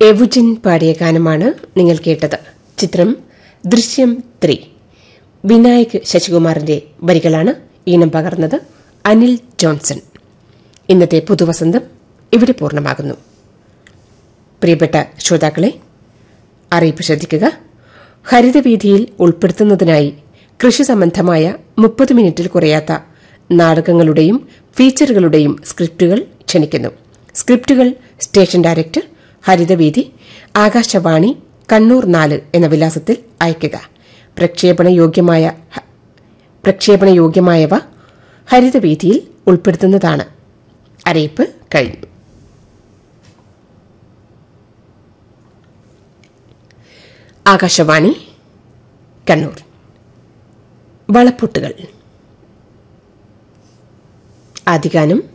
എവുജിൻ പാടിയ ഗാനമാണ് നിങ്ങൾ കേട്ടത് ചിത്രം ദൃശ്യം ത്രീ വിനായക് ശശികുമാറിന്റെ വരികളാണ് ഈണം പകർന്നത് അനിൽ ജോൺസൺ ഇന്നത്തെ പുതുവസന്തം ഇവിടെ പൂർണ്ണമാകുന്നു പ്രിയപ്പെട്ട ശ്രോതാക്കളെ അറിയിപ്പ് ശ്രദ്ധിക്കുക ഹരിതവീതിയിൽ ഉൾപ്പെടുത്തുന്നതിനായി കൃഷി സംബന്ധമായ മുപ്പത് മിനിറ്റിൽ കുറയാത്ത നാടകങ്ങളുടെയും ഫീച്ചറുകളുടെയും സ്ക്രിപ്റ്റുകൾ ക്ഷണിക്കുന്നു സ്ക്രിപ്റ്റുകൾ സ്റ്റേഷൻ ഡയറക്ടർ ഹരിതവീതി ആകാശവാണി കണ്ണൂർ നാല് എന്ന വിലാസത്തിൽ അയയ്ക്കുക പ്രക്ഷേപണ യോഗ്യമായ പ്രക്ഷേപണ യോഗ്യമായവ ഹരിതവീതിയിൽ ഉൾപ്പെടുത്തുന്നതാണ് അറിയിപ്പ് കഴിഞ്ഞു ആകാശവാണി കണ്ണൂർ വളപ്പൊട്ടുകൾ ആദ്യഗാനം